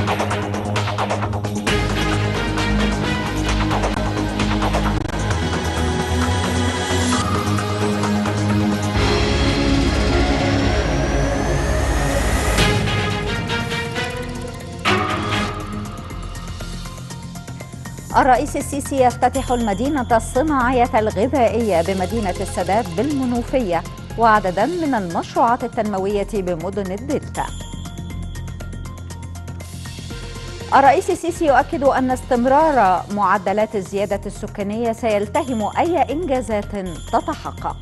الرئيس السيسي يفتتح المدينة الصناعية الغذائية بمدينة السادات بالمنوفية وعددا من المشروعات التنموية بمدن الدلتا الرئيس السيسي يؤكد أن استمرار معدلات الزيادة السكانية سيلتهم أي إنجازات تتحقق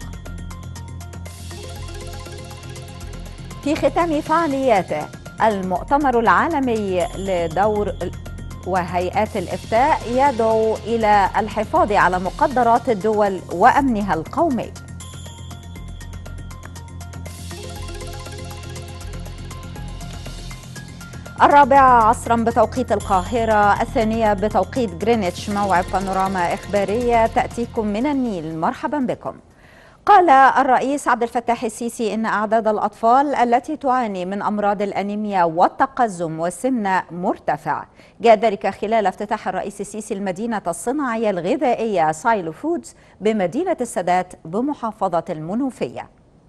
في ختام فعالياته المؤتمر العالمي لدور وهيئات الإفتاء يدعو إلى الحفاظ على مقدرات الدول وأمنها القومي الرابعة عصرا بتوقيت القاهرة الثانية بتوقيت جرينتش موعد بانوراما إخبارية تأتيكم من النيل مرحبا بكم قال الرئيس عبد الفتاح السيسي إن أعداد الأطفال التي تعاني من أمراض الأنيميا والتقزم والسمنة مرتفع جاء ذلك خلال افتتاح الرئيس السيسي المدينة الصناعية الغذائية سايلو فودز بمدينة السادات بمحافظة المنوفية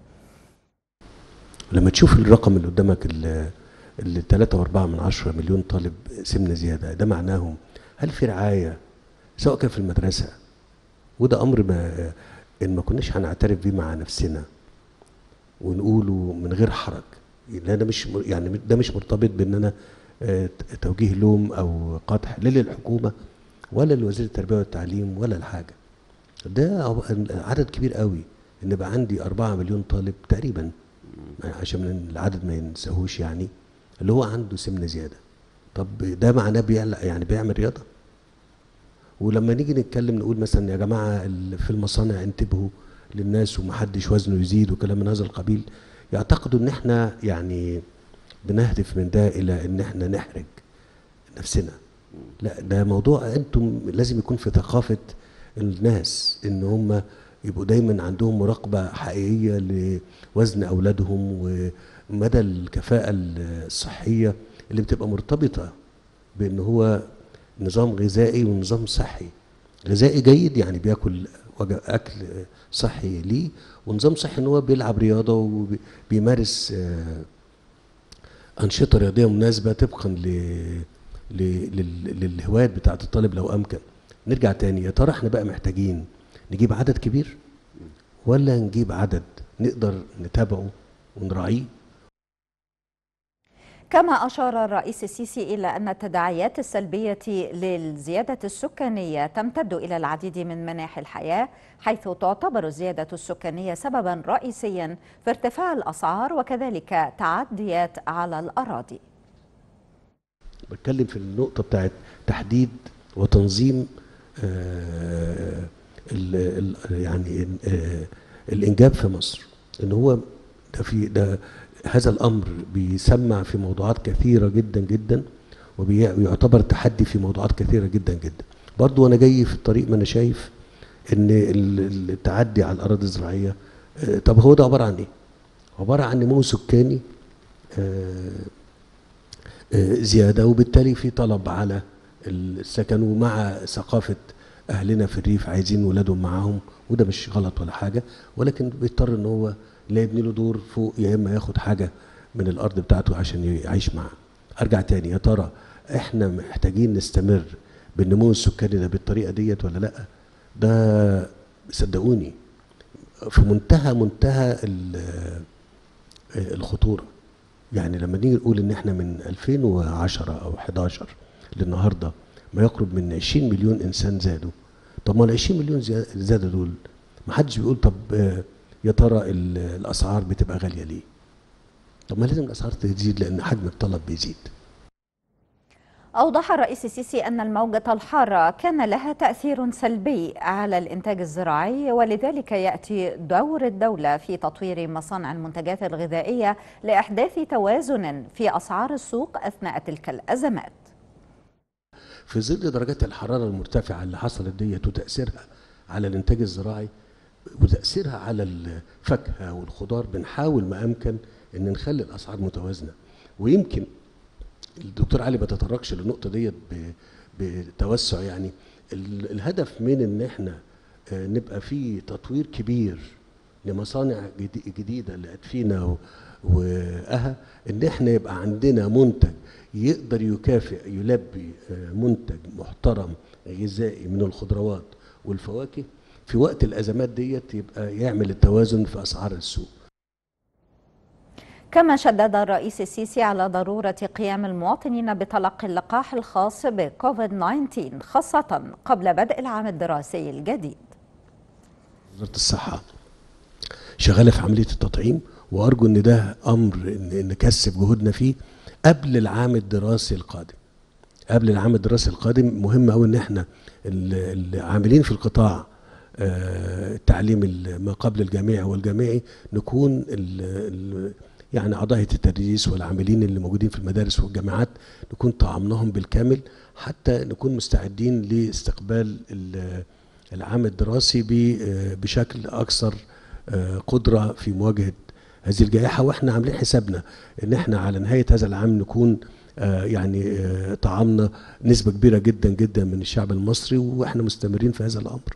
لما تشوف الرقم اللي قدامك اللي 3 و4 من 10 مليون طالب سمنة زيادة ده معناهم هل في رعاية سواء كان في المدرسة وده أمر ما إن ما كناش هنعترف بيه مع نفسنا ونقوله من غير حرج لأن ده مش يعني ده مش مرتبط بإن أنا توجيه لوم أو قدح لا للحكومة ولا لوزير التربية والتعليم ولا الحاجة ده عدد كبير قوي إن بقى عندي 4 مليون طالب تقريبا عشان العدد ما ينساهوش يعني اللي هو عنده سمنه زياده طب ده معناه بيعلق يعني بيعمل رياضه ولما نيجي نتكلم نقول مثلا يا جماعه في المصانع انتبهوا للناس ومحدش وزنه يزيد وكلام من هذا القبيل يعتقدوا ان احنا يعني بنهدف من ده الى ان احنا نحرج نفسنا لا ده موضوع انتم لازم يكون في ثقافه الناس ان هم يبقوا دايما عندهم مراقبه حقيقيه لوزن اولادهم ومدى الكفاءه الصحيه اللي بتبقى مرتبطه بان هو نظام غذائي ونظام صحي غذائي جيد يعني بياكل اكل صحي ليه ونظام صحي ان هو بيلعب رياضه وبيمارس انشطه رياضيه مناسبه طبقا ل للهوايات بتاعت الطالب لو امكن نرجع تاني يا ترى احنا بقى محتاجين نجيب عدد كبير ولا نجيب عدد نقدر نتابعه ونراعيه كما أشار الرئيس السيسي إلى أن التداعيات السلبية للزيادة السكانية تمتد إلى العديد من مناحي الحياة حيث تعتبر الزيادة السكانية سببا رئيسيا في ارتفاع الأسعار وكذلك تعديات على الأراضي بتكلم في النقطة بتاعت تحديد وتنظيم آه ال ال يعني آه الإنجاب في مصر إن هو ده في ده هذا الامر بيسمع في موضوعات كثيره جدا جدا ويعتبر تحدي في موضوعات كثيره جدا جدا برضو وانا جاي في الطريق ما انا شايف ان التعدي على الاراضي الزراعيه طب هو ده عباره عن ايه عباره عن نمو سكاني زياده وبالتالي في طلب على السكن ومع ثقافه اهلنا في الريف عايزين ولادهم معاهم وده مش غلط ولا حاجه ولكن بيضطر ان هو لا يبني له دور فوق يا اما ياخد حاجه من الارض بتاعته عشان يعيش معاه. ارجع تاني يا ترى احنا محتاجين نستمر بالنمو السكاني ده بالطريقه ديت ولا لا؟ ده صدقوني في منتهى منتهى الخطوره. يعني لما نيجي نقول ان احنا من 2010 او 11 للنهارده ما يقرب من 20 مليون انسان زادوا. طب ما ال 20 مليون زادوا دول ما حدش بيقول طب يا ترى الاسعار بتبقى غاليه ليه؟ طب ما لازم الاسعار تزيد لان حجم الطلب بيزيد. أوضح الرئيس السيسي أن الموجة الحارة كان لها تأثير سلبي على الإنتاج الزراعي ولذلك يأتي دور الدولة في تطوير مصانع المنتجات الغذائية لإحداث توازن في أسعار السوق أثناء تلك الأزمات. في ظل درجات الحرارة المرتفعة اللي حصلت ديت وتأثيرها على الإنتاج الزراعي وتأثيرها على الفاكهة والخضار بنحاول ما أمكن إن نخلي الأسعار متوازنة ويمكن الدكتور علي ما تطرقش للنقطه ديت ب- بتوسع يعني ال- الهدف من ان احنا آه، نبقى في تطوير كبير لمصانع جدي- جديده لادفينا و- واها ان احنا يبقى عندنا منتج يقدر يكافئ يلبي آه، منتج محترم غذائي من الخضروات والفواكه في وقت الازمات ديت يبقى يعمل التوازن في اسعار السوق كما شدد الرئيس السيسي على ضرورة قيام المواطنين بتلقي اللقاح الخاص بكوفيد 19 خاصة قبل بدء العام الدراسي الجديد وزاره الصحه شغاله في عمليه التطعيم وارجو ان ده امر ان نكثف جهودنا فيه قبل العام الدراسي القادم قبل العام الدراسي القادم مهم قوي ان احنا ال- العاملين في القطاع آه، التعليم ال- ما قبل الجامعي والجامعي نكون ال ال يعني اعضاء هيئه التدريس والعاملين اللي موجودين في المدارس والجامعات نكون طعمناهم بالكامل حتى نكون مستعدين لاستقبال ال- العام الدراسي ب- آه، بشكل اكثر آه، قدره في مواجهه هذه الجائحه واحنا عاملين حسابنا ان احنا على نهايه هذا العام نكون آه، يعني آه، طعمنا نسبه كبيره جدا جدا من الشعب المصري واحنا مستمرين في هذا الامر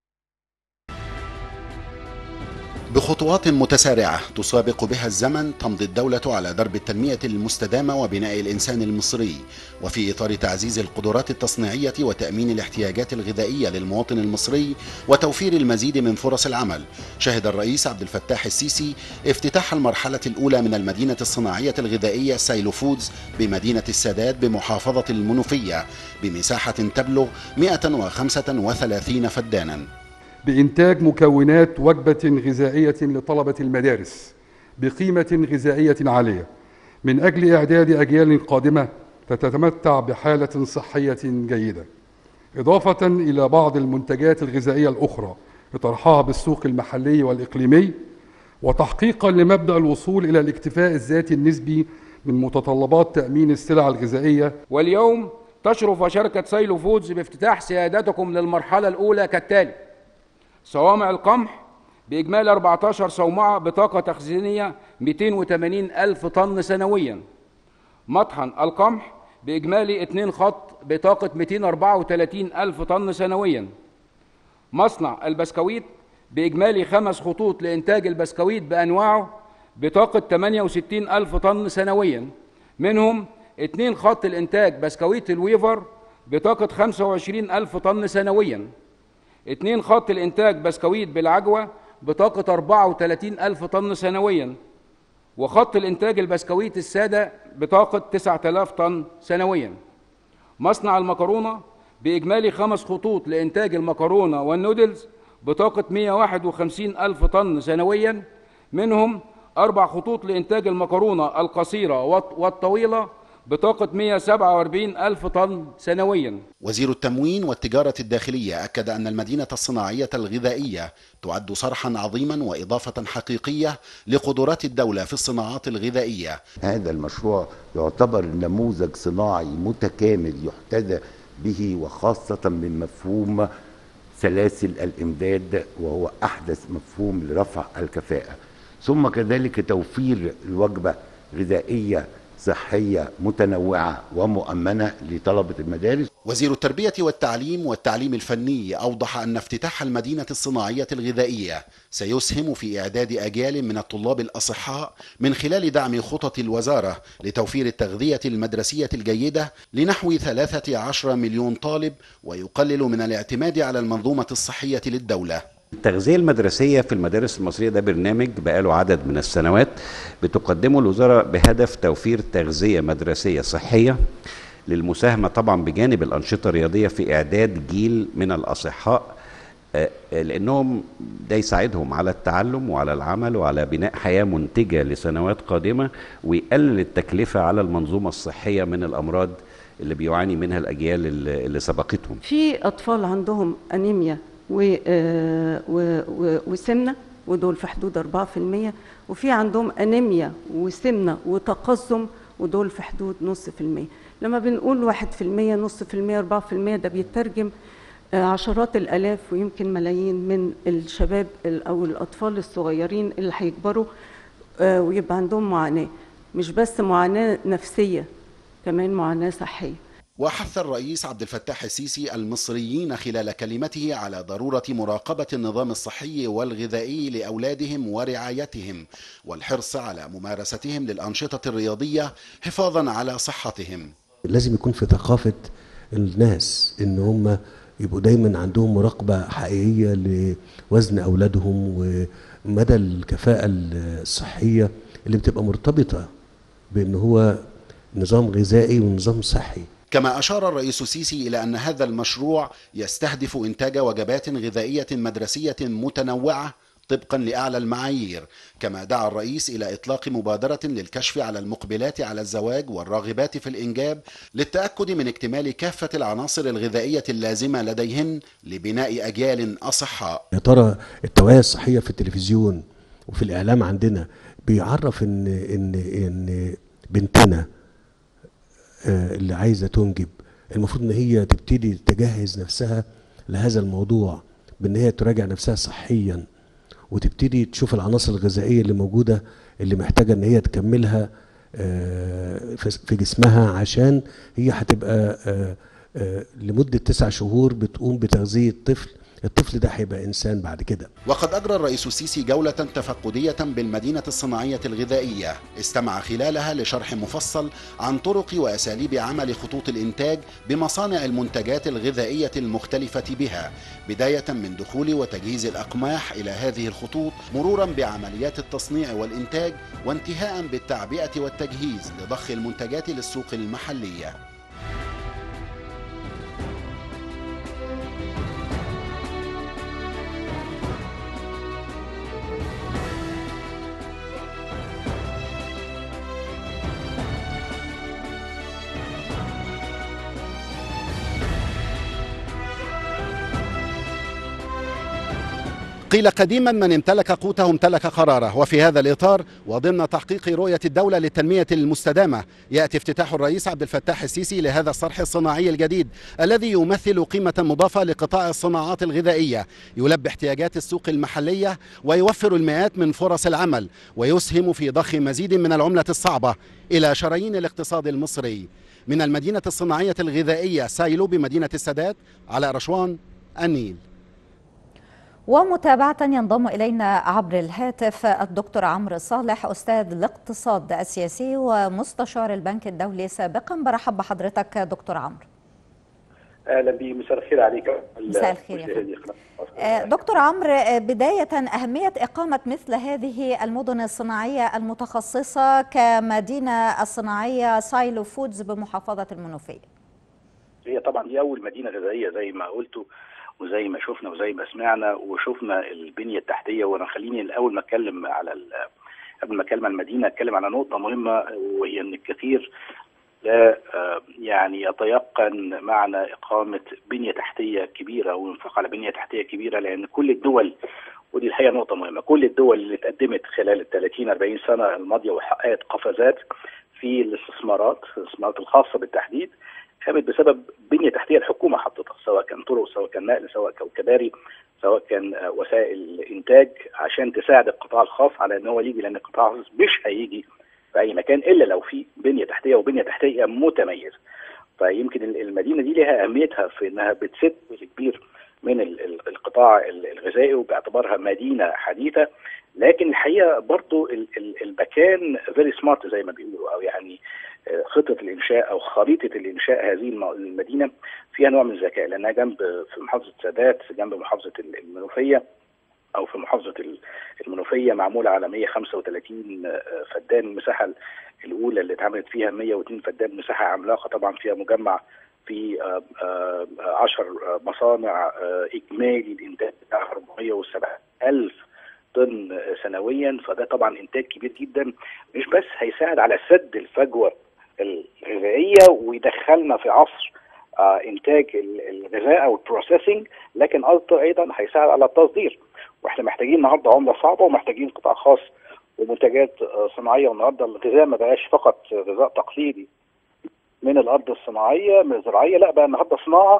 بخطوات متسارعة تسابق بها الزمن تمضي الدولة على درب التنمية المستدامة وبناء الإنسان المصري وفي إطار تعزيز القدرات التصنيعية وتأمين الاحتياجات الغذائية للمواطن المصري وتوفير المزيد من فرص العمل شهد الرئيس عبد الفتاح السيسي افتتاح المرحلة الأولى من المدينة الصناعية الغذائية سايلو فودز بمدينة السادات بمحافظة المنوفية بمساحة تبلغ 135 فدانا بإنتاج مكونات وجبة غذائية لطلبة المدارس بقيمة غذائية عالية من أجل إعداد أجيال قادمة تتمتع بحالة صحية جيدة إضافة إلى بعض المنتجات الغذائية الأخرى لطرحها بالسوق المحلي والإقليمي وتحقيقا لمبدأ الوصول إلى الاكتفاء الذاتي النسبي من متطلبات تأمين السلع الغذائية واليوم تشرف شركة سايلو فودز بافتتاح سيادتكم للمرحلة الأولى كالتالي صوامع القمح بإجمالي 14 صومعة بطاقة تخزينية 280 ألف طن سنويا مطحن القمح بإجمالي 2 خط بطاقة 234 ألف طن سنويا مصنع البسكويت بإجمالي خمس خطوط لإنتاج البسكويت بأنواعه بطاقة 68 ألف طن سنويا منهم اتنين خط الإنتاج بسكويت الويفر بطاقة 25 ألف طن سنويا اتنين خط الإنتاج بسكويت بالعجوة بطاقة 34 ألف طن سنويا وخط الإنتاج البسكويت السادة بطاقة 9000 طن سنويا مصنع المكرونة بإجمالي خمس خطوط لإنتاج المكرونة والنودلز بطاقة 151 ألف طن سنويا منهم أربع خطوط لإنتاج المكرونة القصيرة والط- والطويلة بطاقة 147 ألف طن سنويا وزير التموين والتجارة الداخلية أكد أن المدينة الصناعية الغذائية تعد صرحا عظيما وإضافة حقيقية لقدرات الدولة في الصناعات الغذائية هذا المشروع يعتبر نموذج صناعي متكامل يحتذى به وخاصة من مفهوم سلاسل الإمداد وهو أحدث مفهوم لرفع الكفاءة ثم كذلك توفير الوجبة غذائية صحية متنوعة ومؤمنة لطلبة المدارس وزير التربية والتعليم والتعليم الفني أوضح أن افتتاح المدينة الصناعية الغذائية سيسهم في إعداد أجيال من الطلاب الأصحاء من خلال دعم خطط الوزارة لتوفير التغذية المدرسية الجيدة لنحو 13 مليون طالب ويقلل من الاعتماد على المنظومة الصحية للدولة التغذية المدرسية في المدارس المصرية ده برنامج بقاله عدد من السنوات بتقدمه الوزارة بهدف توفير تغذية مدرسية صحية للمساهمة طبعا بجانب الأنشطة الرياضية في إعداد جيل من الأصحاء آه، آه، لأنهم ده يساعدهم على التعلم وعلى العمل وعلى بناء حياة منتجة لسنوات قادمة ويقلل التكلفة على المنظومة الصحية من الأمراض اللي بيعاني منها الأجيال اللي اللي سبقتهم في اطفال عندهم انيميا و- آه، و- و- وسمنه ودول في حدود 4% وفي عندهم انيميا وسمنه وتقزم ودول في حدود نص في المية لما بنقول واحد في المية نص في المية أربعة في المية ده بيترجم آه، عشرات الآلاف ويمكن ملايين من الشباب ال- أو الأطفال الصغيرين اللي هيكبروا آه، ويبقى عندهم معاناة مش بس معاناة نفسية كمان معاناة صحية وحث الرئيس عبد الفتاح السيسي المصريين خلال كلمته على ضرورة مراقبة النظام الصحي والغذائي لأولادهم ورعايتهم والحرص على ممارستهم للأنشطة الرياضية حفاظا على صحتهم لازم يكون في ثقافة الناس ان هم يبقوا دايما عندهم مراقبة حقيقية لوزن أولادهم ومدى الكفاءة الصحية اللي بتبقى مرتبطة بأن هو نظام غذائي ونظام صحي كما أشار الرئيس السيسي إلى أن هذا المشروع يستهدف إنتاج وجبات غذائية مدرسية متنوعة طبقا لأعلى المعايير كما دعا الرئيس إلى إطلاق مبادرة للكشف على المقبلات على الزواج والراغبات في الإنجاب للتأكد من اكتمال كافة العناصر الغذائية اللازمة لديهن لبناء أجيال أصحاء يا ترى التوعية الصحية في التلفزيون وفي الإعلام عندنا بيعرف إن إن إن بنتنا آه، اللي عايزة تنجب المفروض إن هي تبتدي تجهز نفسها لهذا الموضوع بإن هي تراجع نفسها صحيا وتبتدي تشوف العناصر الغذائية اللي موجودة اللي محتاجة إن هي تكملها آه، في في جسمها عشان هي هتبقى آه، آه، لمدة تسع شهور بتقوم بتغذية الطفل الطفل ده هيبقى إنسان بعد كده وقد أجرى الرئيس السيسي جولة تفقدية بالمدينة الصناعية الغذائية استمع خلالها لشرح مفصل عن طرق وأساليب عمل خطوط الإنتاج بمصانع المنتجات الغذائية المختلفة بها بداية من دخول وتجهيز الأقماح إلى هذه الخطوط مرورا بعمليات التصنيع والإنتاج وانتهاء بالتعبئة والتجهيز لضخ المنتجات للسوق المحلية قيل قديما من امتلك قوته امتلك قراره وفي هذا الإطار وضمن تحقيق رؤية الدولة للتنمية المستدامة يأتي افتتاح الرئيس عبد الفتاح السيسي لهذا الصرح الصناعي الجديد الذي يمثل قيمة مضافة لقطاع الصناعات الغذائية يلبي احتياجات السوق المحلية ويوفر المئات من فرص العمل ويسهم في ضخ مزيد من العملة الصعبة إلى شرايين الاقتصاد المصري من المدينة الصناعية الغذائية سايلو بمدينة السادات على رشوان النيل ومتابعة ينضم إلينا عبر الهاتف الدكتور عمرو صالح أستاذ الاقتصاد السياسي ومستشار البنك الدولي سابقا برحب بحضرتك دكتور عمرو اهلا بي مساء الخير عليك مساء الخير يا فندم. آه، دكتور عمرو آه، بداية أهمية إقامة مثل هذه المدن الصناعية المتخصصة كمدينة الصناعية سايلو فودز بمحافظة المنوفية هي طبعا دي اول مدينه غذائيه زي ما قلتوا وزي ما شفنا وزي ما سمعنا وشفنا البنيه التحتيه وانا خليني الاول ما اتكلم على ال- قبل ما اتكلم عن المدينه اتكلم على نقطه مهمه وهي ان الكثير لا آه، يعني يتيقن معنى اقامه بنيه تحتيه كبيره وانفاق على بنيه تحتيه كبيره لان كل الدول ودي الحقيقه نقطه مهمه كل الدول اللي اتقدمت خلال ال 30 40 سنه الماضيه وحققت قفزات في الاستثمارات الاستثمارات الخاصه بالتحديد قامت بسبب بنيه تحتيه الحكومه حطتها سواء كان طرق سواء كان نقل سواء كان كباري سواء كان آه، وسائل انتاج عشان تساعد القطاع الخاص على ان هو يجي لان القطاع الخاص مش هيجي في اي مكان الا لو في بنيه تحتيه وبنيه تحتيه متميزه. فيمكن ال- المدينه دي لها اهميتها في انها بتسد جزء كبير من ال- ال- القطاع ال- الغذائي وباعتبارها مدينه حديثه لكن الحقيقه برضو ال- ال- المكان فيري سمارت زي ما بيقولوا او يعني آه، خطه الانشاء او خريطه الانشاء هذه الم- المدينه فيها نوع من الذكاء لانها جنب في محافظه سادات جنب محافظه ال- المنوفيه او في محافظه ال- المنوفيه معموله على 135 آه، فدان المساحه الاولى اللي اتعملت فيها 102 فدان مساحه عملاقه طبعا فيها مجمع في 10 مصانع آه، اجمالي الانتاج بتاعها 407 الف طن آه، سنويا فده طبعا انتاج كبير جدا مش بس هيساعد على سد الفجوه الغذائيه ويدخلنا في عصر آه، انتاج ال- الغذاء او البروسيسنج لكن أيضا- ايضا هيساعد على التصدير واحنا محتاجين النهارده عمله صعبه ومحتاجين قطاع خاص ومنتجات آه، صناعيه والنهارده الغذاء ما بقاش فقط غذاء تقليدي من الارض الصناعيه من الزراعيه لا بقى النهارده صناعه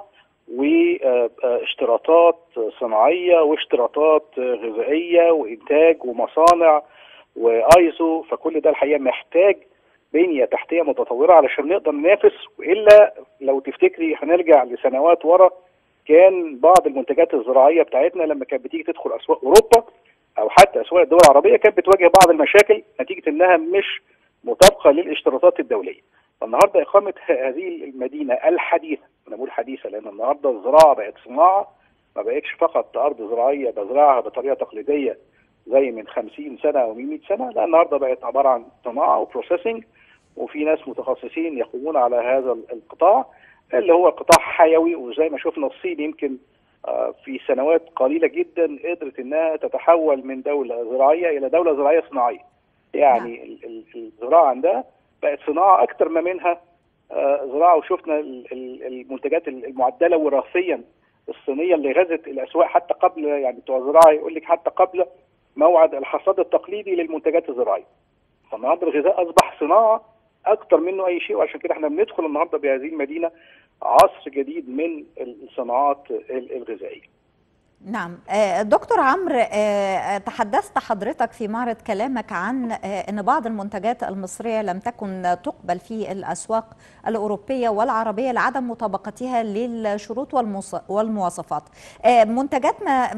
واشتراطات صناعيه واشتراطات آه، غذائيه وانتاج ومصانع وايزو فكل ده الحقيقه محتاج بنيه تحتيه متطوره علشان نقدر ننافس والا لو تفتكري هنرجع لسنوات ورا كان بعض المنتجات الزراعيه بتاعتنا لما كانت بتيجي تدخل اسواق اوروبا او حتى اسواق الدول العربيه كانت بتواجه بعض المشاكل نتيجه انها مش مطابقه للاشتراطات الدوليه. فالنهارده اقامه هذه المدينه الحديثه، انا بقول حديثه لان النهارده الزراعه بقت صناعه ما بقتش فقط ارض زراعيه بزرعها بطريقه تقليديه زي من 50 سنه او من 100 سنه، لا النهارده بقت عباره عن صناعه وبروسيسنج وفي ناس متخصصين يقومون على هذا القطاع اللي هو قطاع حيوي وزي ما شفنا الصين يمكن في سنوات قليله جدا قدرت انها تتحول من دوله زراعيه الى دوله زراعيه صناعيه. يعني الزراعه عندها بقت صناعه اكثر ما منها زراعه وشفنا المنتجات المعدله وراثيا الصينيه اللي غزت الاسواق حتى قبل يعني بتوع الزراعه يقول لك حتى قبل موعد الحصاد التقليدي للمنتجات الزراعيه. فالنهارده الغذاء اصبح صناعه اكتر منه اي شيء وعشان كده احنا بندخل النهارده بهذه المدينه عصر جديد من الصناعات الغذائيه. نعم دكتور عمرو تحدثت حضرتك في معرض كلامك عن ان بعض المنتجات المصريه لم تكن تقبل في الاسواق الاوروبيه والعربيه لعدم مطابقتها للشروط والمواصفات. منتجات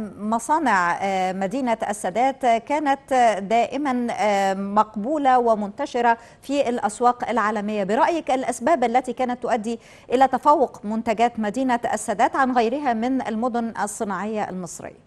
مصانع مدينه السادات كانت دائما مقبوله ومنتشره في الاسواق العالميه، برايك الاسباب التي كانت تؤدي الى تفوق منتجات مدينه السادات عن غيرها من المدن الصناعيه المصريه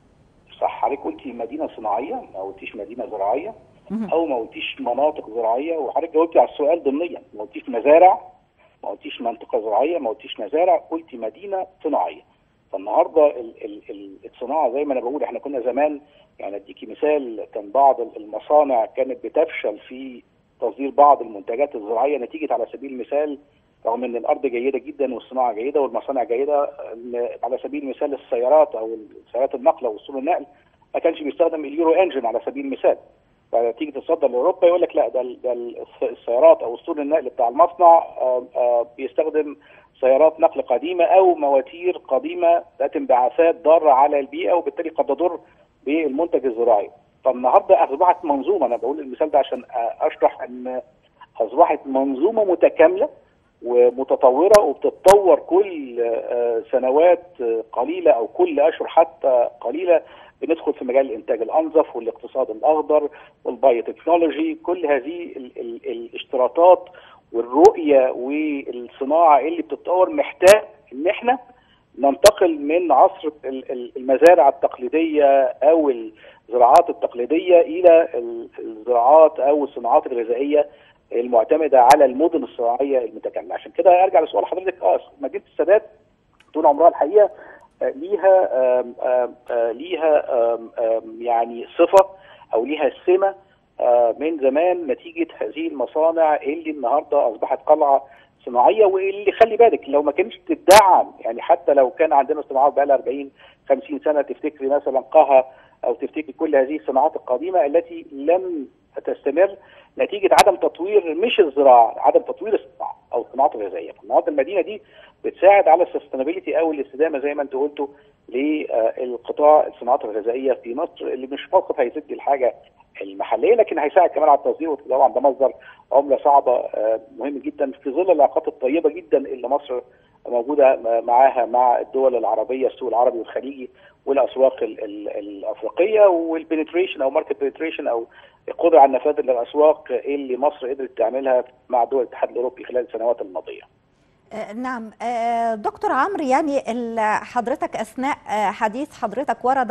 صح حضرتك قلتي مدينه صناعيه ما قلتيش مدينه زراعيه او ما قلتيش مناطق زراعيه وحضرتك جاوبتي على السؤال ضمنيا ما قلتيش مزارع ما قلتيش منطقه زراعيه ما قلتيش مزارع قلتي مدينه صناعيه فالنهارده ال ال ال الصناعه زي ما انا بقول احنا كنا زمان يعني اديكي مثال كان بعض المصانع كانت بتفشل في تصدير بعض المنتجات الزراعيه نتيجه على سبيل المثال رغم ان الارض جيده جدا والصناعه جيده والمصانع جيده على سبيل المثال السيارات او سيارات النقل او وصول النقل ما كانش بيستخدم اليورو انجن على سبيل المثال فتيجي تصدر لاوروبا يقول لك لا ده, ده السيارات او اسطول النقل بتاع المصنع بيستخدم سيارات نقل قديمه او مواتير قديمه ذات انبعاثات ضاره على البيئه وبالتالي قد تضر بالمنتج الزراعي. فالنهارده اصبحت منظومه انا بقول المثال ده عشان اشرح ان اصبحت منظومه متكامله ومتطوره وبتتطور كل سنوات قليله او كل اشهر حتى قليله بندخل في مجال الانتاج الانظف والاقتصاد الاخضر والبايوتكنولوجي كل هذه ال ال الاشتراطات والرؤيه والصناعه اللي بتتطور محتاج ان احنا ننتقل من عصر المزارع التقليديه او الزراعات التقليديه الى الزراعات او الصناعات الغذائيه المعتمده على المدن الصناعيه المتكامله عشان كده ارجع لسؤال حضرتك اه مدينه السادات طول عمرها الحقيقه ليها آم آم ليها آم يعني صفه او ليها سمه من زمان نتيجه هذه المصانع اللي النهارده اصبحت قلعه صناعيه واللي خلي بالك لو ما كانتش تدعم يعني حتى لو كان عندنا صناعات بقى لها 40 50 سنه تفتكري مثلا قها او تفتكري كل هذه الصناعات القديمه التي لم تستمر نتيجه عدم تطوير مش الزراعه عدم تطوير الصناعه او الصناعات الغذائيه فالنهارده المدينه دي بتساعد على السستينابيلتي او الاستدامه زي ما انت قلتوا للقطاع الصناعات الغذائيه في مصر اللي مش فقط هيسد الحاجه المحليه لكن هيساعد كمان على التصدير وطبعا ده مصدر عمله صعبه مهم جدا في ظل العلاقات الطيبه جدا اللي مصر موجوده معاها مع الدول العربيه السوق العربي والخليجي والاسواق ال ال الافريقيه والبنتريشن او ماركت بنتريشن او القدره على النفاذ للاسواق اللي مصر قدرت تعملها مع دول الاتحاد الاوروبي خلال السنوات الماضيه. نعم دكتور عمرو يعني حضرتك اثناء حديث حضرتك ورد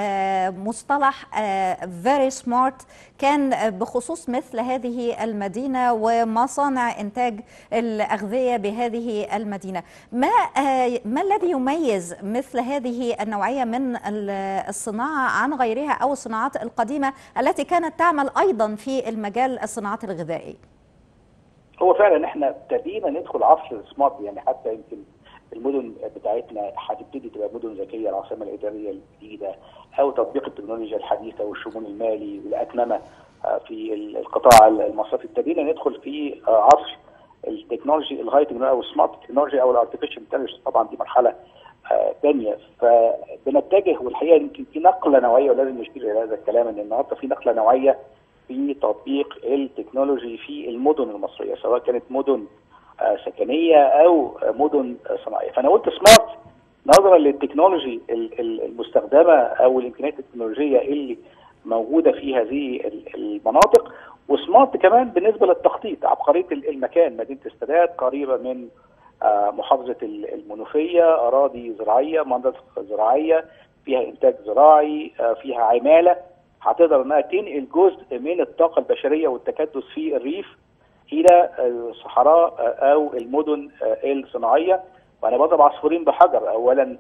مصطلح فيري سمارت كان بخصوص مثل هذه المدينه ومصانع انتاج الاغذيه بهذه المدينه ما ما الذي يميز مثل هذه النوعيه من الصناعه عن غيرها او الصناعات القديمه التي كانت تعمل ايضا في المجال الصناعات الغذائيه هو فعلا احنا ابتدينا ندخل عصر السمارت يعني حتى يمكن المدن بتاعتنا هتبتدي تبقى مدن ذكيه العاصمه الاداريه الجديده او تطبيق التكنولوجيا الحديثه والشمول المالي والاتممه في القطاع المصرفي ابتدينا ندخل في عصر التكنولوجي الهاي تكنولوجي او السمارت تكنولوجي او الارتفيشال انتليجنس طبعا دي مرحله ثانيه فبنتجه والحقيقه يمكن في نقله نوعيه ولازم نشير الى هذا الكلام ان النهارده في نقله نوعيه في تطبيق التكنولوجي في المدن المصريه سواء كانت مدن آه، سكنيه او آه، مدن آه، صناعيه فانا قلت سمارت نظرا للتكنولوجي ال- ال- المستخدمه او الامكانيات التكنولوجيه اللي موجوده في هذه ال- المناطق وسمارت كمان بالنسبه للتخطيط عبقريه ال- المكان مدينه السادات قريبه من آه، محافظه ال- المنوفيه اراضي زراعيه مناطق زراعيه فيها انتاج زراعي آه، فيها عماله هتقدر انها تنقل جزء من الطاقه البشريه والتكدس في الريف الى الصحراء آه، او المدن آه، الصناعيه وانا بضرب عصفورين بحجر اولا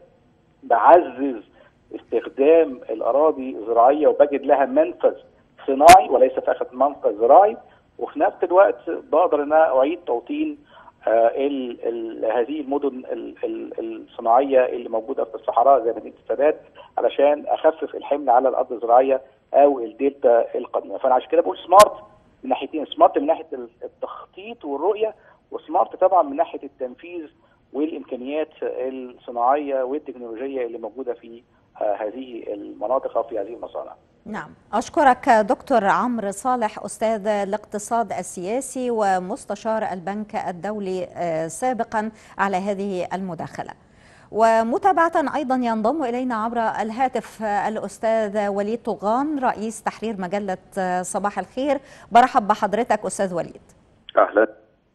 بعزز استخدام الاراضي الزراعيه وبجد لها منفذ صناعي وليس فقط منفذ زراعي وفي نفس الوقت بقدر ان أنا اعيد توطين آه، ال ال هذه المدن ال ال الصناعيه اللي موجوده في الصحراء زي مدينه السادات علشان اخفف الحمل على الارض الزراعيه او الدلتا القديمه فانا عشان كده بقول سمارت من ناحيتين سمارت من ناحيه التخطيط والرؤيه وسمارت طبعا من ناحيه التنفيذ والامكانيات الصناعيه والتكنولوجيه اللي موجوده في آه، هذه المناطق او في هذه المصانع. نعم أشكرك دكتور عمرو صالح أستاذ الاقتصاد السياسي ومستشار البنك الدولي آه، سابقا على هذه المداخلة ومتابعة أيضا ينضم إلينا عبر الهاتف آه، الأستاذ وليد طغان رئيس تحرير مجلة آه، صباح الخير برحب بحضرتك أستاذ وليد اهلا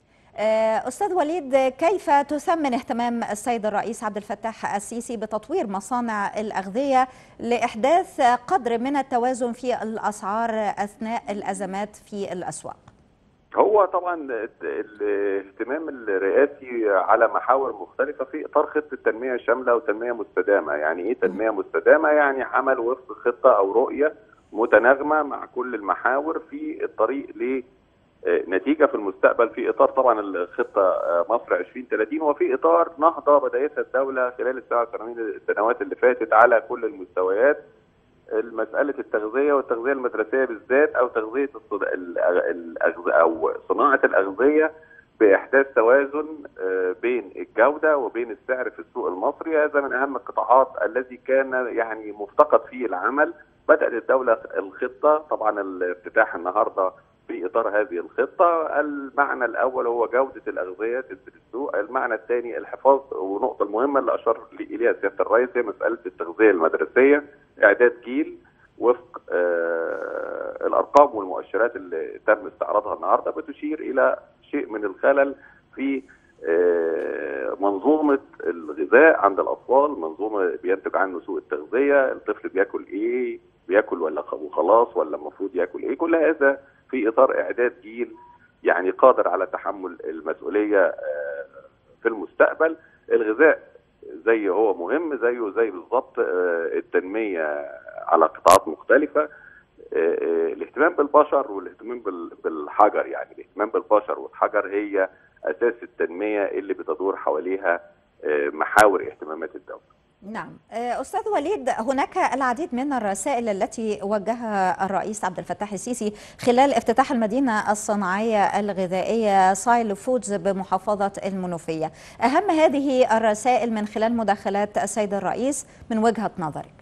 آه، أستاذ وليد كيف تثمن اهتمام السيد الرئيس عبد الفتاح السيسي بتطوير مصانع الأغذية لإحداث قدر من التوازن في الأسعار أثناء الأزمات في الأسواق هو طبعا ال- الاهتمام الرئاسي على محاور مختلفة في إطار خطة تنمية شاملة وتنمية مستدامة يعني إيه تنمية مستدامة يعني عمل وفق خطة أو رؤية متناغمة مع كل المحاور في الطريق ل آه، نتيجة في المستقبل في إطار طبعا الخطة آه، مصر 2030 وفي إطار نهضة بدأتها الدولة خلال السبع سنوات اللي فاتت على كل المستويات مسألة التغذية والتغذية المدرسية بالذات أو تغذية الصد- الأغ- الأغذية أو صناعة الأغذية بإحداث توازن آه، بين الجودة وبين السعر في السوق المصري هذا من أهم القطاعات الذي كان يعني مفتقد فيه العمل بدأت الدولة الخطة طبعا الافتتاح النهاردة في إطار هذه الخطة المعنى الأول هو جودة الأغذية تنزل السوق المعنى الثاني الحفاظ ونقطة المهمة اللي أشار إليها سيادة الرئيس هي مسألة التغذية المدرسية إعداد جيل وفق آه الأرقام والمؤشرات اللي تم استعراضها النهاردة بتشير إلى شيء من الخلل في آه منظومة الغذاء عند الأطفال منظومة بينتج عنه سوء التغذية الطفل بياكل إيه بياكل ولا خ- وخلاص ولا المفروض ياكل إيه كل هذا في إطار إعداد جيل يعني قادر على تحمل المسؤولية آه في المستقبل الغذاء زي هو مهم زيه زي بالظبط آه، التنمية على قطاعات مختلفة آه، آه، الاهتمام بالبشر والاهتمام بال- بالحجر يعني الاهتمام بالبشر والحجر هي أساس التنمية اللي بتدور حواليها آه، محاور اهتمامات الدولة نعم آه، أستاذ وليد هناك العديد من الرسائل التي وجهها الرئيس عبد الفتاح السيسي خلال افتتاح المدينة الصناعية الغذائية سايل فودز بمحافظة المنوفية أهم هذه الرسائل من خلال مداخلات السيد الرئيس من وجهة نظرك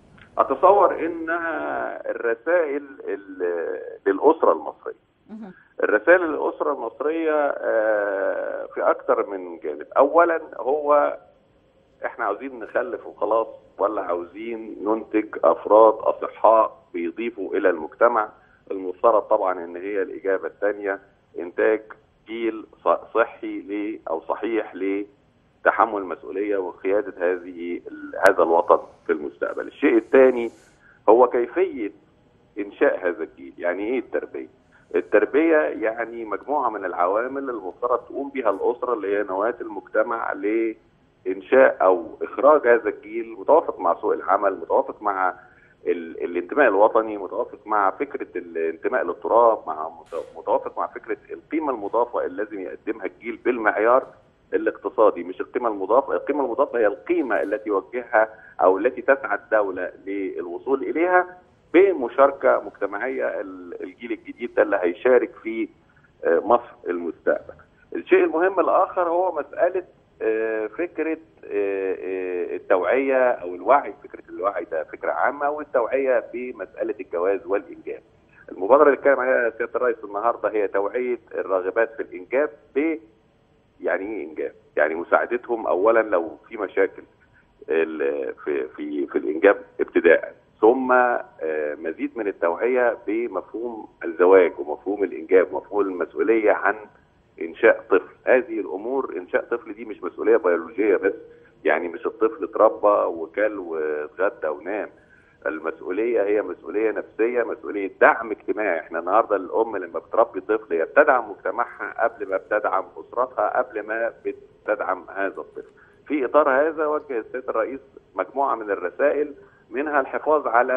أتصور إنها الرسائل ال- للأسرة المصرية الرسائل للأسرة المصرية آه، في أكثر من جانب أولا هو إحنا عاوزين نخلف وخلاص ولا عاوزين ننتج أفراد أصحاء بيضيفوا إلى المجتمع المفترض طبعا إن هي الإجابة الثانية إنتاج جيل ص- صحي ل أو صحيح لتحمل المسؤولية وقيادة هذه ال- هذا الوطن في المستقبل الشيء الثاني هو كيفية إنشاء هذا الجيل يعني إيه التربية التربية يعني مجموعة من العوامل المفترض تقوم بها الأسرة اللي هي نواة المجتمع لإنشاء أو إخراج هذا الجيل متوافق مع سوق العمل متوافق مع ال- الانتماء الوطني متوافق مع فكرة الانتماء للتراب مع مت- متوافق مع فكرة القيمة المضافة اللي لازم يقدمها الجيل بالمعيار الاقتصادي مش القيمة المضافة القيمة المضافة هي القيمة التي يوجهها أو التي تسعى الدولة للوصول إليها بمشاركة مجتمعية ال- الجيل الجديد ده اللي هيشارك في آه، مصر المستقبل الشيء المهم الآخر هو مسألة آه، فكرة آه، آه، التوعية أو الوعي فكرة الوعي ده فكرة عامة والتوعية في مسألة الجواز والإنجاب المبادره اللي اتكلم عليها سياده الرئيس النهارده هي توعيه الراغبات في الانجاب ب يعني ايه انجاب؟ يعني مساعدتهم اولا لو في مشاكل ال- في في في الانجاب ابتداء ثم آه، مزيد من التوعيه بمفهوم الزواج ومفهوم الانجاب ومفهوم المسؤوليه عن انشاء طفل هذه الامور انشاء طفل دي مش مسؤوليه بيولوجيه بس يعني مش الطفل اتربى وكل واتغدى ونام المسؤوليه هي مسؤوليه نفسيه مسؤوليه دعم اجتماعي احنا النهارده الام لما بتربي طفل هي بتدعم مجتمعها قبل ما بتدعم اسرتها قبل ما بتدعم هذا الطفل في اطار هذا وجه السيد الرئيس مجموعه من الرسائل منها الحفاظ على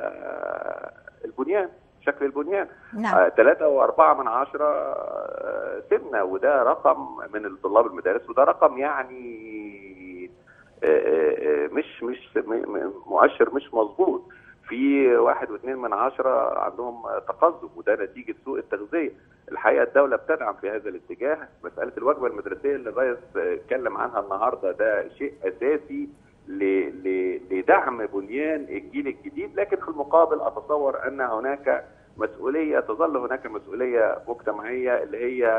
البنيان شكل البنيان نعم ثلاثة وأربعة من عشرة آه، سمنة وده رقم من الطلاب المدارس وده رقم يعني آه، آه، مش مش م- م- مؤشر مش مظبوط في واحد واثنين من عشرة عندهم تقزم وده نتيجة سوء التغذية الحقيقة الدولة بتدعم في هذا الاتجاه مسألة الوجبة المدرسية اللي الرئيس اتكلم عنها النهاردة ده شيء أساسي ل- ل- لدعم بنيان الجيل الجديد لكن في المقابل أتصور أن هناك مسؤولية تظل هناك مسؤولية مجتمعية اللي هي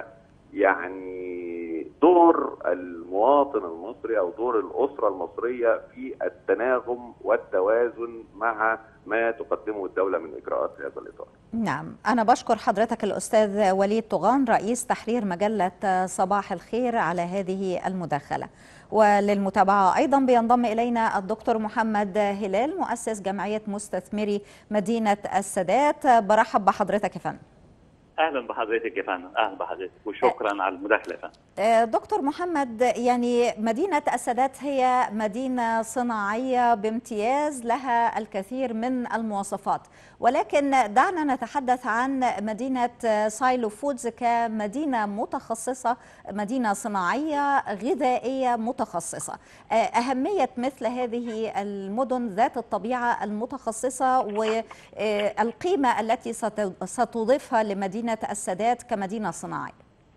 يعني دور المواطن المصري أو دور الأسرة المصرية في التناغم والتوازن مع ما تقدمه الدولة من إجراءات في هذا الإطار نعم أنا بشكر حضرتك الأستاذ وليد طغان رئيس تحرير مجلة صباح الخير على هذه المداخلة وللمتابعة أيضا بينضم إلينا الدكتور محمد هلال مؤسس جمعية مستثمري مدينة السادات برحب بحضرتك يا فندم اهلا بحضرتك يا فندم اهلا بحضرتك وشكرا على المداخله يا فندم آه، دكتور محمد يعني مدينة السادات هي مدينة صناعية بامتياز لها الكثير من المواصفات ولكن دعنا نتحدث عن مدينة آه، سايلو فودز كمدينة متخصصة مدينة صناعية غذائية متخصصة آه، أهمية مثل هذه المدن ذات الطبيعة المتخصصة والقيمة التي ست- ستضيفها لمدينة السادات كمدينة صناعية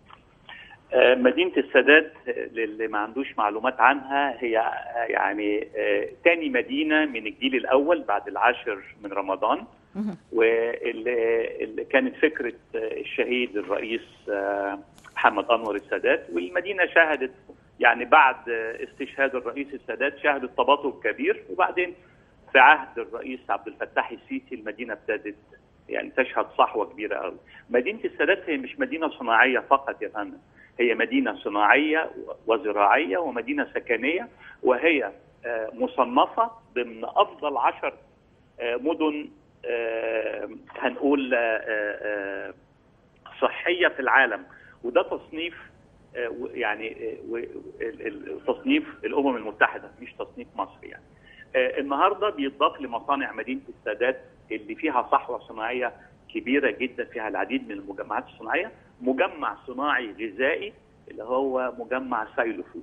آه، مدينه السادات آه، للي ما عندوش معلومات عنها هي آه، يعني آه، تاني مدينه من الجيل الاول بعد العاشر من رمضان مهم. واللي اللي كانت فكره آه، الشهيد الرئيس آه، محمد انور السادات والمدينه شهدت يعني بعد آه، استشهاد الرئيس السادات شهدت تباطؤ كبير وبعدين في عهد الرئيس عبد الفتاح السيسي المدينه ابتدت يعني تشهد صحوه كبيره قوي. مدينه السادات هي مش مدينه صناعيه فقط يا فندم، هي مدينه صناعيه وزراعيه ومدينه سكنيه وهي آه، مصنفه ضمن افضل عشر آه، مدن آه، هنقول آه، آه، صحيه في العالم وده تصنيف آه، و- يعني آه، و- ال- ال- تصنيف الامم المتحده مش تصنيف مصر يعني. آه، النهارده بيضاف لمصانع مدينه السادات اللي فيها صحوه صناعيه كبيره جدا فيها العديد من المجمعات الصناعيه مجمع صناعي غذائي اللي هو مجمع سايلو فود.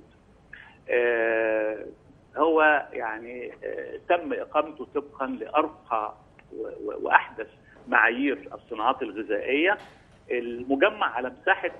آه، هو يعني آه، تم اقامته طبقا لارقى و- و- واحدث معايير الصناعات الغذائيه المجمع على مساحه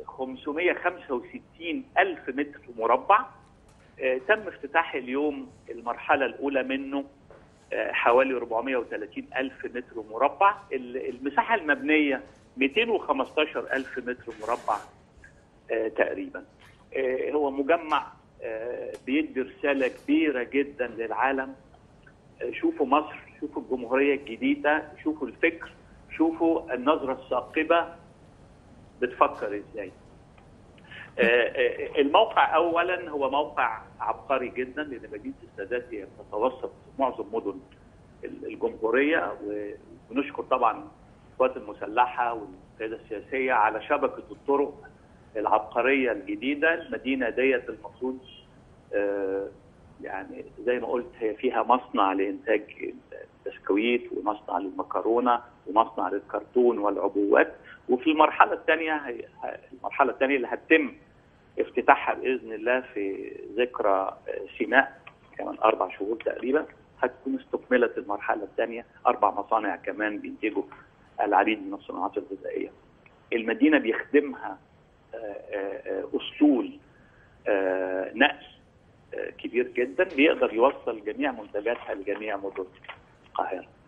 565 الف متر مربع آه، تم افتتاح اليوم المرحله الاولى منه آه، حوالي 430 الف متر مربع ال- المساحه المبنيه 215 الف متر مربع آه، تقريبا آه، هو مجمع آه، بيدي رساله كبيره جدا للعالم آه، شوفوا مصر شوفوا الجمهوريه الجديده شوفوا الفكر شوفوا النظره الثاقبه بتفكر ازاي آه، آه، الموقع اولا هو موقع عبقري جدا لان مدينه السادات هي بتتوسط معظم مدن ال- الجمهوريه و- ونشكر طبعا القوات المسلحه والقياده السياسيه على شبكه الطرق العبقريه الجديده المدينه ديت المفروض آه، يعني زي ما قلت هي فيها مصنع لانتاج البسكويت ومصنع للمكرونه ومصنع للكرتون والعبوات وفي المرحله الثانيه هي المرحله الثانيه اللي هتتم افتتاحها باذن الله في ذكرى آه، سيناء كمان اربع شهور تقريبا هتكون استكملت المرحله الثانيه اربع مصانع كمان بينتجوا العديد من الصناعات الغذائيه. المدينه بيخدمها آه، آه، آه، اسطول آه، نقل آه، كبير جدا بيقدر يوصل جميع منتجاتها لجميع مدن القاهره.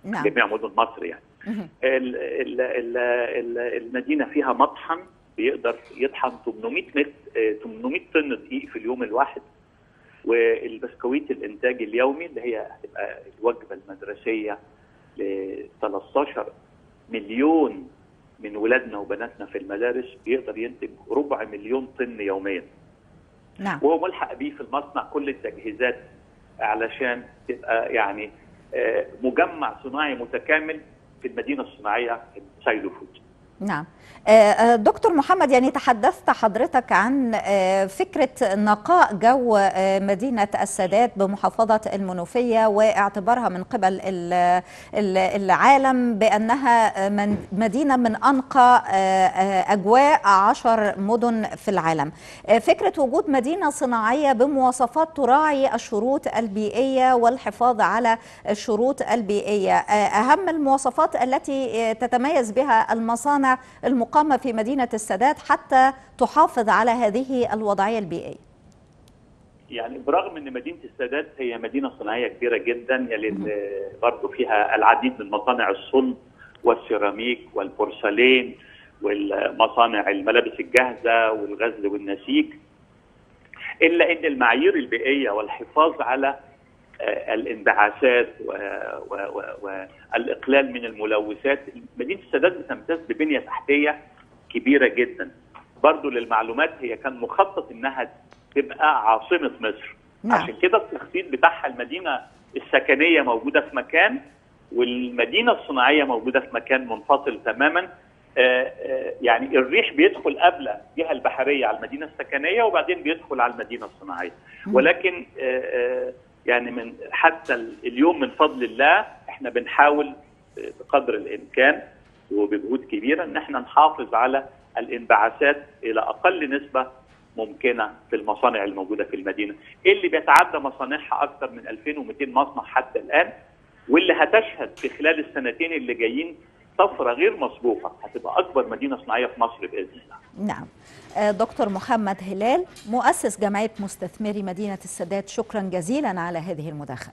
نعم. جميع مدن مصر يعني مهم. ال ال ال ال المدينه فيها مطحن بيقدر يطحن 800 متر آه، 800 طن دقيق في اليوم الواحد والبسكويت الانتاج اليومي اللي هي هتبقى الوجبه المدرسيه ل 13 مليون من ولادنا وبناتنا في المدارس بيقدر ينتج ربع مليون طن يوميا نعم وهو ملحق بيه في المصنع كل التجهيزات علشان تبقى يعني آه، مجمع صناعي متكامل في المدينه الصناعيه سايلو فود نعم آه، آه، دكتور محمد يعني تحدثت حضرتك عن آه، فكرة نقاء جو آه، مدينة السادات بمحافظة المنوفية واعتبارها من قبل ال- ال- العالم بأنها آه، من- مدينة من أنقى آه، آه، أجواء عشر مدن في العالم آه، فكرة وجود مدينة صناعية بمواصفات تراعي الشروط البيئية والحفاظ على الشروط البيئية آه، أهم المواصفات التي آه، تتميز بها المصانع المقامة في مدينة السادات حتى تحافظ على هذه الوضعية البيئية يعني برغم ان مدينه السادات هي مدينه صناعيه كبيره جدا يلي برضه فيها العديد من مصانع الصلب والسيراميك والبورسلين والمصانع الملابس الجاهزه والغزل والنسيج الا ان المعايير البيئيه والحفاظ على آه، الانبعاثات و- و- و- والاقلال من الملوثات مدينه السادات بتمتاز ببنيه تحتيه كبيره جدا برضو للمعلومات هي كان مخطط انها تبقى عاصمه مصر نعم. عشان كده التخطيط بتاعها المدينه السكنيه موجوده في مكان والمدينه الصناعيه موجوده في مكان منفصل تماما آه، آه، يعني الريح بيدخل قبل الجهه البحريه على المدينه السكنيه وبعدين بيدخل على المدينه الصناعيه ولكن آه، آه، يعني من حتى اليوم من فضل الله احنا بنحاول آه، بقدر الامكان وبجهود كبيره ان احنا نحافظ على الانبعاثات الى اقل نسبه ممكنه في المصانع الموجوده في المدينه اللي بيتعدى مصانعها اكثر من 2200 مصنع حتى الان واللي هتشهد في خلال السنتين اللي جايين طفره غير مسبوقه هتبقى اكبر مدينه صناعيه في مصر باذن الله نعم آه، دكتور محمد هلال مؤسس جمعية مستثمري مدينة السادات شكرا جزيلا على هذه المداخلة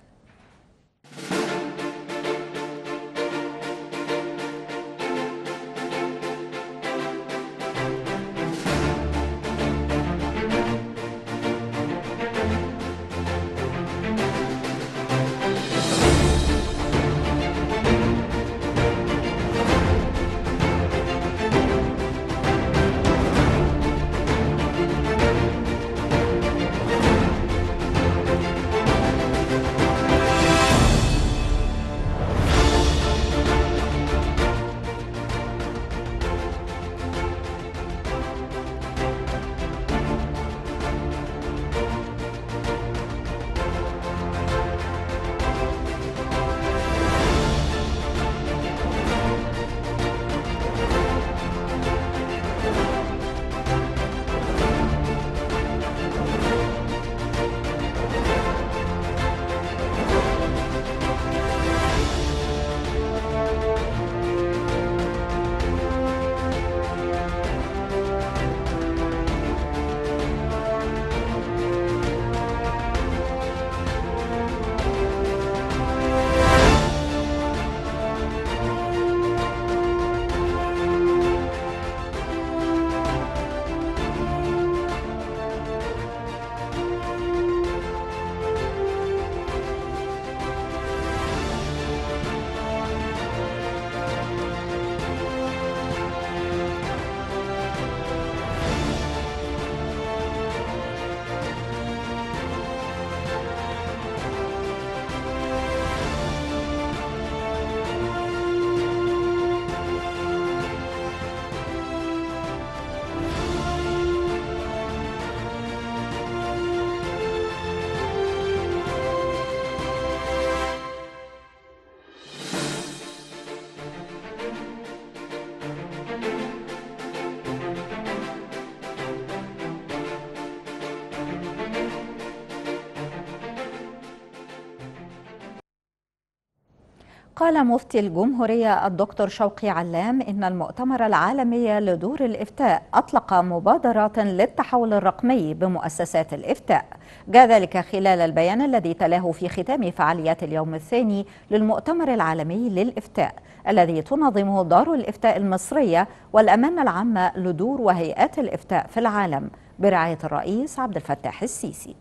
قال مفتي الجمهورية الدكتور شوقي علام إن المؤتمر العالمي لدور الإفتاء أطلق مبادرات للتحول الرقمي بمؤسسات الإفتاء جاء ذلك خلال البيان الذي تلاه في ختام فعاليات اليوم الثاني للمؤتمر العالمي للإفتاء الذي تنظمه دار الإفتاء المصرية والأمانة العامة لدور وهيئات الإفتاء في العالم برعاية الرئيس عبد الفتاح السيسي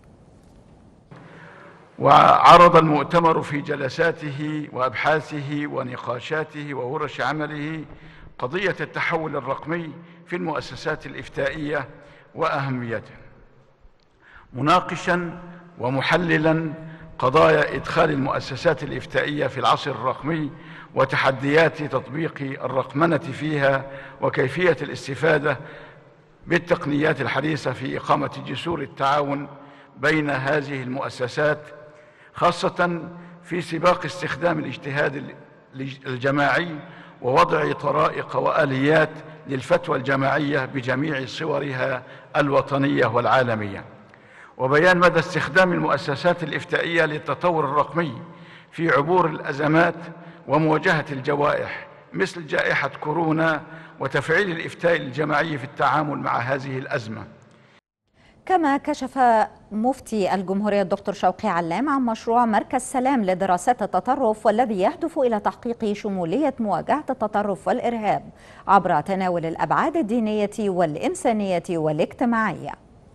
وعرض المؤتمر في جلساته وابحاثه ونقاشاته وورش عمله قضيه التحول الرقمي في المؤسسات الافتائيه واهميته مناقشا ومحللا قضايا ادخال المؤسسات الافتائيه في العصر الرقمي وتحديات تطبيق الرقمنه فيها وكيفيه الاستفاده بالتقنيات الحديثه في اقامه جسور التعاون بين هذه المؤسسات خاصة في سباق استخدام الاجتهاد الجماعي ووضع طرائق وآليات للفتوى الجماعية بجميع صورها الوطنية والعالمية وبيان مدى استخدام المؤسسات الإفتائية للتطور الرقمي في عبور الأزمات ومواجهة الجوائح مثل جائحة كورونا وتفعيل الإفتاء الجماعي في التعامل مع هذه الأزمة كما كشف مفتي الجمهورية الدكتور شوقي علام عن مشروع مركز سلام لدراسات التطرف والذي يهدف إلى تحقيق شمولية مواجهة التطرف والإرهاب عبر تناول الأبعاد الدينية والإنسانية والاجتماعية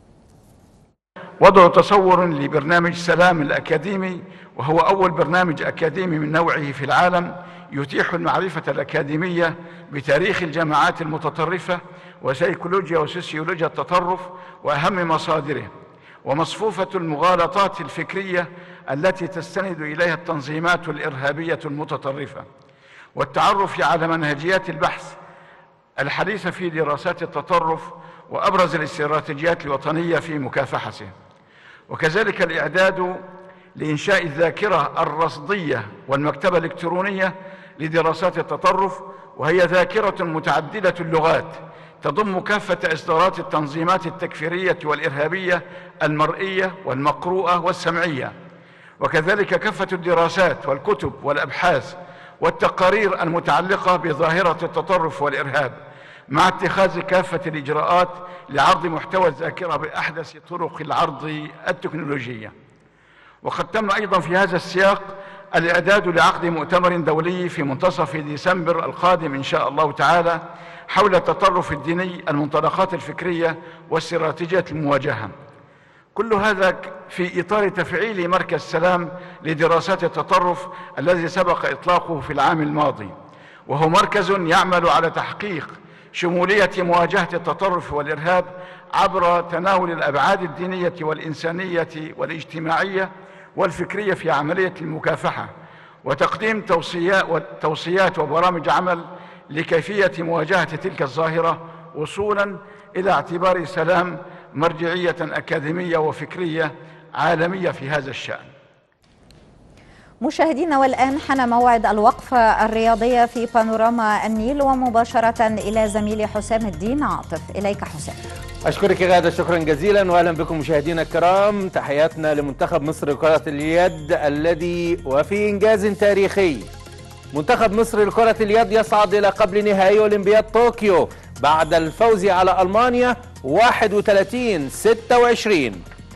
وضع تصور لبرنامج سلام الأكاديمي وهو أول برنامج أكاديمي من نوعه في العالم يتيح المعرفة الأكاديمية بتاريخ الجماعات المتطرفة وسيكولوجيا وسوسيولوجيا التطرف واهم مصادره ومصفوفه المغالطات الفكريه التي تستند اليها التنظيمات الارهابيه المتطرفه والتعرف على منهجيات البحث الحديثه في دراسات التطرف وابرز الاستراتيجيات الوطنيه في مكافحته وكذلك الاعداد لانشاء الذاكره الرصديه والمكتبه الالكترونيه لدراسات التطرف وهي ذاكره متعدده اللغات تضم كافة إصدارات التنظيمات التكفيرية والإرهابية المرئية والمقروءة والسمعية وكذلك كافة الدراسات والكتب والأبحاث والتقارير المتعلقة بظاهرة التطرف والإرهاب مع اتخاذ كافة الإجراءات لعرض محتوى الذاكرة بأحدث طرق العرض التكنولوجية وقد تم أيضا في هذا السياق الإعداد لعقد مؤتمر دولي في منتصف ديسمبر القادم إن شاء الله تعالى حول التطرف الديني المنطلقات الفكرية واستراتيجية المواجهة كل هذا في إطار تفعيل مركز سلام لدراسات التطرف الذي سبق إطلاقه في العام الماضي وهو مركز يعمل على تحقيق شمولية مواجهة التطرف والإرهاب عبر تناول الأبعاد الدينية والإنسانية والاجتماعية والفكرية في عملية المكافحة وتقديم توصيات وبرامج عمل لكيفية مواجهة تلك الظاهرة وصولا إلى اعتبار سلام مرجعية أكاديمية وفكرية عالمية في هذا الشأن مشاهدينا والآن حان موعد الوقفة الرياضية في بانوراما النيل ومباشرة إلى زميلي حسام الدين عاطف إليك حسام أشكرك غادة شكرا جزيلا وأهلا بكم مشاهدينا الكرام تحياتنا لمنتخب مصر لكرة اليد الذي وفي إنجاز تاريخي منتخب مصر لكرة اليد يصعد إلى قبل نهائي أولمبياد طوكيو بعد الفوز على ألمانيا 31 26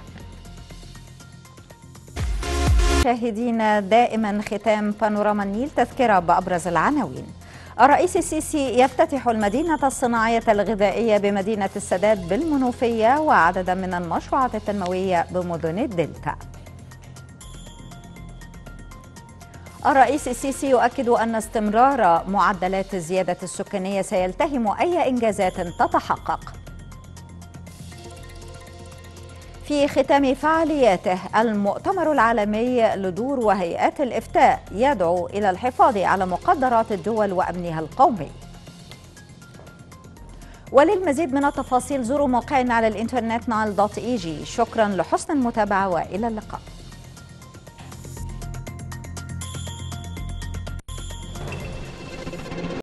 مشاهدينا دائما ختام بانوراما النيل تذكرة بأبرز العناوين الرئيس السيسي يفتتح المدينة الصناعية الغذائية بمدينة السادات بالمنوفية وعددا من المشروعات التنموية بمدن الدلتا الرئيس السيسي يؤكد أن استمرار معدلات الزيادة السكانية سيلتهم أي إنجازات تتحقق في ختام فعالياته المؤتمر العالمي لدور وهيئات الإفتاء يدعو إلى الحفاظ على مقدرات الدول وأمنها القومي وللمزيد من التفاصيل زوروا موقعنا على الإنترنت نايل دوت إيجي شكرا لحسن المتابعة وإلى اللقاء